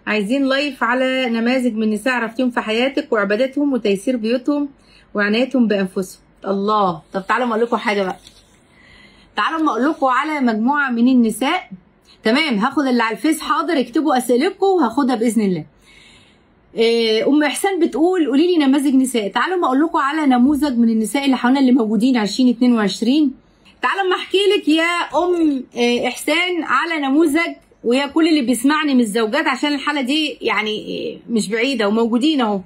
عايزين لايف على نماذج من نساء عرفتيهم في حياتك وعبادتهم وتيسير بيوتهم وعنايتهم بانفسهم الله طب تعالوا ما اقول لكم حاجه بقى تعالوا ما اقول لكم على مجموعه من النساء تمام هاخد اللي على الفيس حاضر اكتبوا اسئلتكم وهاخدها باذن الله إيه، ام احسان بتقول قولي لي نماذج نساء تعالوا ما اقول لكم على نموذج من النساء اللي حوالينا اللي موجودين 2022 تعالوا ما احكي لك يا ام إيه، احسان على نموذج ويا كل اللي بيسمعني من الزوجات عشان الحاله دي يعني إيه، مش بعيده وموجودين اهو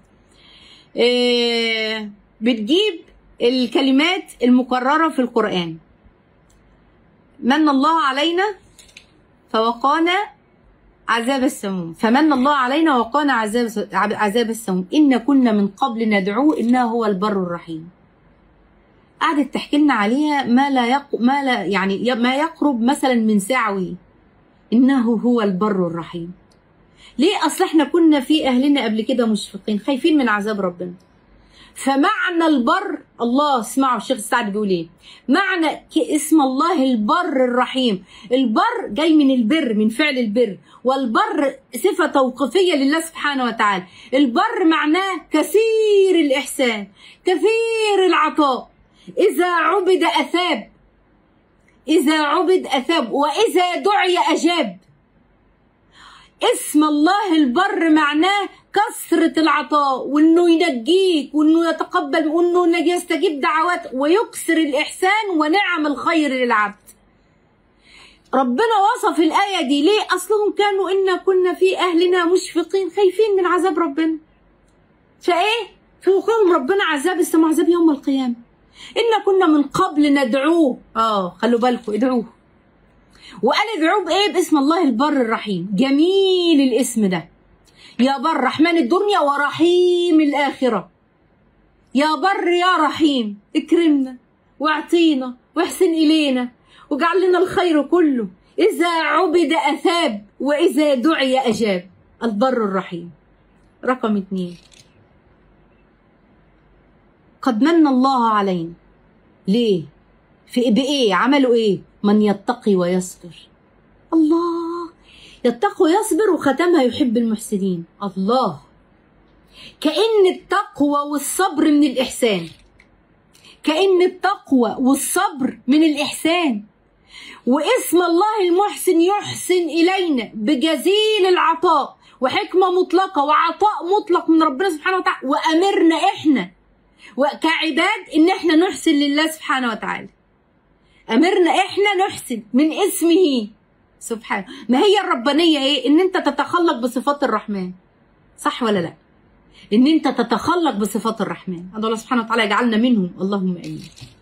إيه، بتجيب الكلمات المكرره في القران من الله علينا فوقانا عذاب السموم فمن الله علينا وقانا عذاب عذاب السموم إن كنا من قبل ندعوه إنه هو البر الرحيم قعدت تحكي لنا عليها ما لا يق... ما لا يعني ما يقرب مثلا من سعوي إنه هو البر الرحيم ليه أصل احنا كنا في أهلنا قبل كده مشفقين خايفين من عذاب ربنا فمعنى البر الله اسمعوا الشيخ السعد بيقول ايه معنى اسم الله البر الرحيم البر جاي من البر من فعل البر والبر صفة توقيفية لله سبحانه وتعالى البر معناه كثير الإحسان كثير العطاء إذا عبد أثاب إذا عبد أثاب وإذا دعي أجاب اسم الله البر معناه كثرة العطاء وانه ينجيك وانه يتقبل وانه يستجيب دعوات ويكثر الاحسان ونعم الخير للعبد ربنا وصف الآية دي ليه أصلهم كانوا إنا كنا في أهلنا مشفقين خايفين من عذاب ربنا فإيه فوقهم ربنا عذاب السماء عذاب يوم القيامة إنا كنا من قبل ندعوه آه خلوا بالكم ادعوه وقال ادعوه بإيه باسم الله البر الرحيم جميل الاسم ده يا بر رحمن الدنيا ورحيم الآخرة يا بر يا رحيم اكرمنا واعطينا واحسن إلينا واجعل لنا الخير كله إذا عبد أثاب وإذا دعي أجاب البر الرحيم رقم اتنين قد من الله علينا ليه في بإيه عملوا إيه من يتقي ويصبر الله يتقي ويصبر وختمها يحب المحسنين الله كأن التقوى والصبر من الإحسان كأن التقوى والصبر من الإحسان واسم الله المحسن يحسن إلينا بجزيل العطاء وحكمة مطلقة وعطاء مطلق من ربنا سبحانه وتعالى وأمرنا إحنا كعباد إن إحنا نحسن لله سبحانه وتعالى أمرنا إحنا نحسن من اسمه سبحانه ما هي الربانية إيه إن أنت تتخلق بصفات الرحمن صح ولا لا إن أنت تتخلق بصفات الرحمن الله سبحانه وتعالى يجعلنا منهم اللهم آمين